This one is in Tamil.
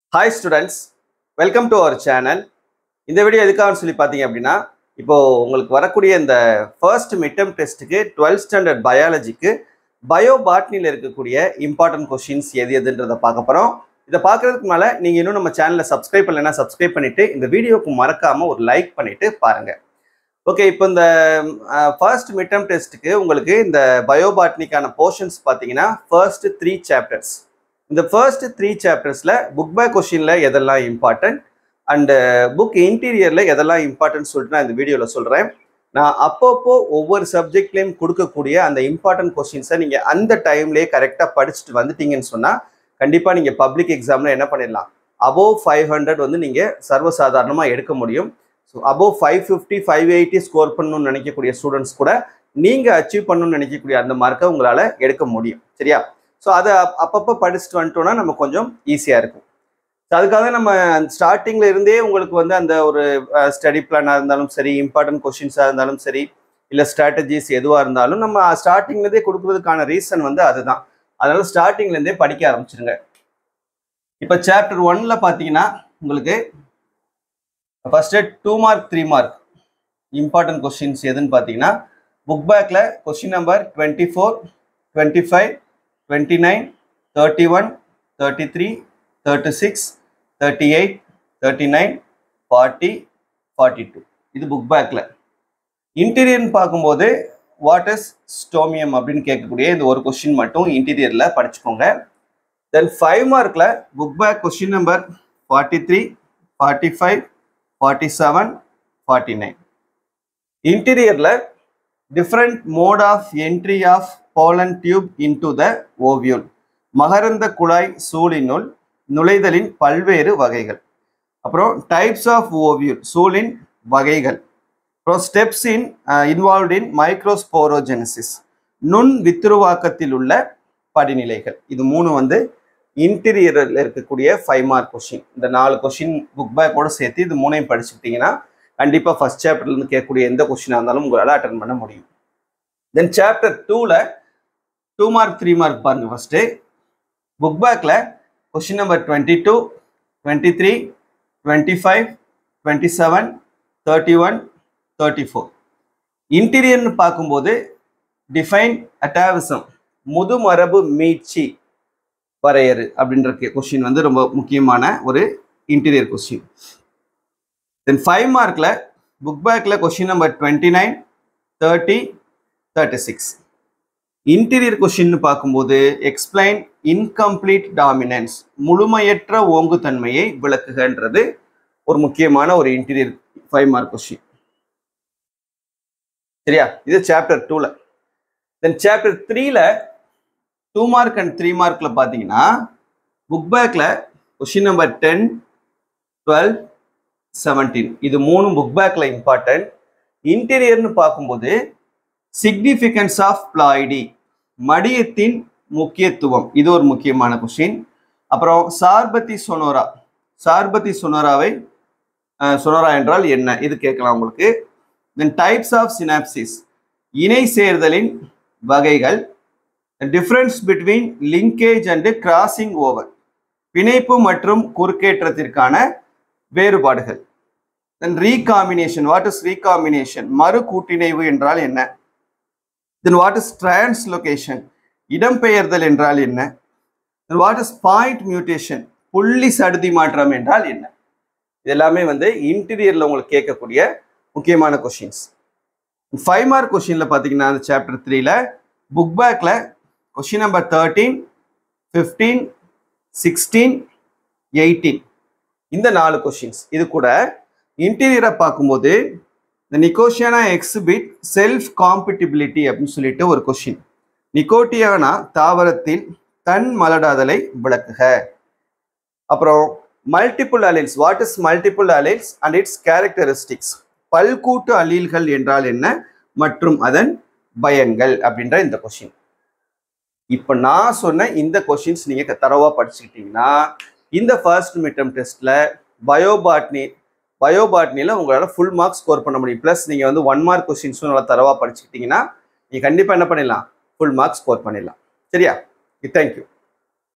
hi students welcome to our channel இந்த வீடியோ எதுக்காகன்னு சொல்லி பார்த்தீங்க அப்படின்னா இப்போ உங்களுக்கு வரக்கூடிய இந்த ஃபர்ஸ்ட் மிட்டம் டெஸ்ட்டுக்கு டுவெல்த் ஸ்டாண்டர்ட் பயாலஜிக்கு பயோ பாட்னியில் இருக்கக்கூடிய இம்பார்ட்டன்ட் கொஷின்ஸ் எது எதுன்றதை பார்க்க போகிறோம் இதை பார்க்கறதுக்கு மேலே நீங்கள் இன்னும் நம்ம சேனலில் சப்ஸ்கிரைப் பண்ணலைன்னா சப்ஸ்கிரைப் பண்ணிட்டு இந்த வீடியோக்கு மறக்காமல் ஒரு லைக் பண்ணிட்டு பாருங்க ஓகே இப்போ இந்த ஃபர்ஸ்ட் மிட்டம் டெஸ்ட்டுக்கு உங்களுக்கு இந்த பயோபாட்னிக்கான போர்ஷன்ஸ் பார்த்தீங்கன்னா ஃபர்ஸ்ட் த்ரீ சாப்டர்ஸ் இந்த ஃபர்ஸ்ட் த்ரீ சாப்டர்ஸில் புக் பை கொஷினில் எதெல்லாம் இம்பார்ட்டன்ட் அண்டு புக் இன்டீரியரில் எதெல்லாம் இம்பார்ட்டன்ட் சொல்லிட்டு நான் இந்த வீடியோவில் சொல்கிறேன் நான் அப்பப்போ ஒவ்வொரு சப்ஜெக்ட்லேயும் கொடுக்கக்கூடிய அந்த இம்பார்ட்டன்ட் கொஷின்ஸை நீங்கள் அந்த டைம்லேயே கரெக்டாக படிச்சுட்டு வந்துட்டீங்கன்னு சொன்னால் கண்டிப்பாக நீங்கள் பப்ளிக் எக்ஸாமில் என்ன பண்ணிடலாம் அபோவ் ஃபைவ் ஹண்ட்ரட் வந்து நீங்கள் சர்வசாதாரணமாக எடுக்க முடியும் so above five fifty five eighty score பண்ணணும்னு நினைக்கக்கூடிய ஸ்டூடெண்ட்ஸ் கூட நீங்கள் அச்சீவ் பண்ணணும்னு நினைக்கக்கூடிய அந்த மார்க்கை உங்களால் எடுக்க முடியும் சரியா ஸோ அதை அப்- அப்பப்போ படிச்சுட்டு வந்துட்டோம்னா நம்ம கொஞ்சம் ஈஸியாக இருக்கும் ஸோ அதுக்காக நம்ம ஸ்டார்டிங்ல இருந்தே உங்களுக்கு வந்து அந்த ஒரு ஸ்டடி பிளானாக இருந்தாலும் சரி இம்பார்ட்டன்ட் கொஷின்ஸாக இருந்தாலும் சரி இல்லை ஸ்ட்ராட்டஜிஸ் எதுவாக இருந்தாலும் நம்ம ஸ்டார்டிங்லேருந்தே கொடுக்கறதுக்கான ரீசன் வந்து அதுதான் அதனால ஸ்டார்டிங்லேருந்தே படிக்க ஆரம்பிச்சிருங்க இப்போ சாப்டர் ஒன்ல பார்த்தீங்கன்னா உங்களுக்கு first two mark three mark important questions எதுன்னு பார்த்தீங்கன்னா புக் பேக்கில் question number twenty four twenty five twenty nine thirty one thirty three thirty six thirty eight thirty nine forty forty two இது புக் பேக்கில் இன்டீரியர்னு பார்க்கும்போது வாட் இஸ் ஸ்டோமியம் அப்படின்னு கேட்கக்கூடிய இந்த ஒரு கொஷின் மட்டும் இன்டீரியரில் படிச்சுக்கோங்க தென் ஃபைவ் மார்க்கில் book back question number forty three forty five forty seven forty nine இன்டீரியரில் different mode of entry of pollen tube into the ovule மகரந்த குழாய் சூழினுள் நுழைதலின் பல்வேறு வகைகள் அப்புறம் டைப்ஸ் ஆஃப் ஓவியூல் சூழின் வகைகள் அப்புறம் ஸ்டெப்ஸ் இன் இன்வால்வ் இன் மைக்ரோஸ்போரோஜெனசிஸ் நுண் வித்துருவாக்கத்தில் உள்ள படிநிலைகள் இது மூணு வந்து இன்டீரியரில் இருக்கக்கூடிய ஃபைவ் மார்க் கொஷின் இந்த நாலு கொஷின் புக் பேக்கோட சேர்த்து இது மூணையும் படிச்சுக்கிட்டீங்கன்னா கண்டிப்பாக ஃபர்ஸ்ட் சாப்டர்லேருந்து கேட்கக்கூடிய எந்த கொஷினாக இருந்தாலும் உங்களால் அட்டன் பண்ண முடியும் தென் சாப்டர் டூவில் டூ மார்க் த்ரீ மார்க் பாருங்க ஃபர்ஸ்ட்டு புக் பேக்கில் question number twenty two twenty three twenty five twenty seven thirty one thirty four இன்டீரியர்னு பார்க்கும்போது டிஃபைன் அட்டாவிசம் முதுமரபு மீட்சி வரையறு அப்படின்ற கொஷின் வந்து ரொம்ப முக்கியமான ஒரு இன்டீரியர் கொஸ்டின் தென் ஃபைவ் மார்க்கில் புக் பேக்கில் question number twenty nine thirty thirty six interior question பார்க்கும்போது எக்ஸ்பிளைன் இன்கம்ப்ளீட் டாமினன்ஸ் முழுமையற்ற ஓங்குத்தன்மையை விளக்குகன்றது ஒரு முக்கியமான ஒரு இன்டீரியர் ஃபைவ் மார்க் கொஷின் சரியா இது சாப்டர் டூவில் தென் சாப்டர் த்ரீல டூ மார்க் அண்ட் த்ரீ மார்க்கில் பார்த்தீங்கன்னா புக் பேக்கில் question number ten twelve seventeen இது மூணும் புக் பேக்கில் இம்பார்ட்டன்ட் இன்டீரியர்னு பார்க்கும்போது சிக்னிஃபிகன்ஸ் ஆஃப் பிளாய்டி மடியத்தின் முக்கியத்துவம் இது ஒரு முக்கியமான கொஷின் அப்புறம் சார்பதி சொனோரா சார்பதி சொனோராவை அஹ், சொனோரா என்றால் என்ன இது கேட்கலாம் உங்களுக்கு தென் டைப்ஸ் ஆஃப் சினாப்சிஸ் இணை சேர்தலின் வகைகள் difference between linkage and crossing over பிணைப்பு மற்றும் குறுக்கேற்றத்திற்கான வேறுபாடுகள் then recombination what is recombination மறு கூட்டிணைவு என்றால் என்ன தென் வாட் இஸ் டிரான்ஸ்லொகேஷன் இடம்பெயர்தல் என்றால் என்ன then what is point mutation புள்ளி சடுதி மாற்றம் என்றால் என்ன இது எல்லாமே வந்து இன்டீரியரில் உங்களுக்கு கேட்கக்கூடிய முக்கியமான கொஷின்ஸ் ஃபைவ் மார்க் கொஷினில் பார்த்தீங்கன்னா அந்த சாப்டர் த்ரீல புக் பேக்கில் question number thirteen fifteen sixteen eighteen இந்த நாலு கொஷின்ஸ் இது கூட இன்டீரியரை பார்க்கும்போது இந்த நிக்கோஷியானா எக்ஸிபிட் செல்ஃப் காம்பட்டிபிலிட்டி அப்படின்னு சொல்லிட்டு ஒரு கொஷின் நிக்கோட்டியானா தாவரத்தின் தன் மலடாதலை விளக்குக அப்புறம் multiple alleles what is multiple alleles and its characteristics பல்கூட்டு அலீல்கள் என்றால் என்ன மற்றும் அதன் பயன்கள் அப்படின்ற இந்த கொஷின் இப்போ நான் சொன்ன இந்த கொஷின்ஸ் நீங்கள் தரவாக படிச்சுக்கிட்டீங்கன்னா இந்த ஃபர்ஸ்ட் மிட்டம் டெஸ்ட்டில் பயோபாட்னி பயோபாட்னியில் உங்களால் ஃபுல் மார்க் ஸ்கோர் பண்ண முடியும் ப்ளஸ் நீங்கள் வந்து ஒன் மார்க் கொஷின்ஸும் நல்லா தரவாக படிச்சுக்கிட்டீங்கன்னா நீங்கள் கண்டிப்பாக என்ன பண்ணிடலாம் ஃபுல் மார்க் ஸ்கோர் பண்ணிடலாம் சரியா தேங்க்யூ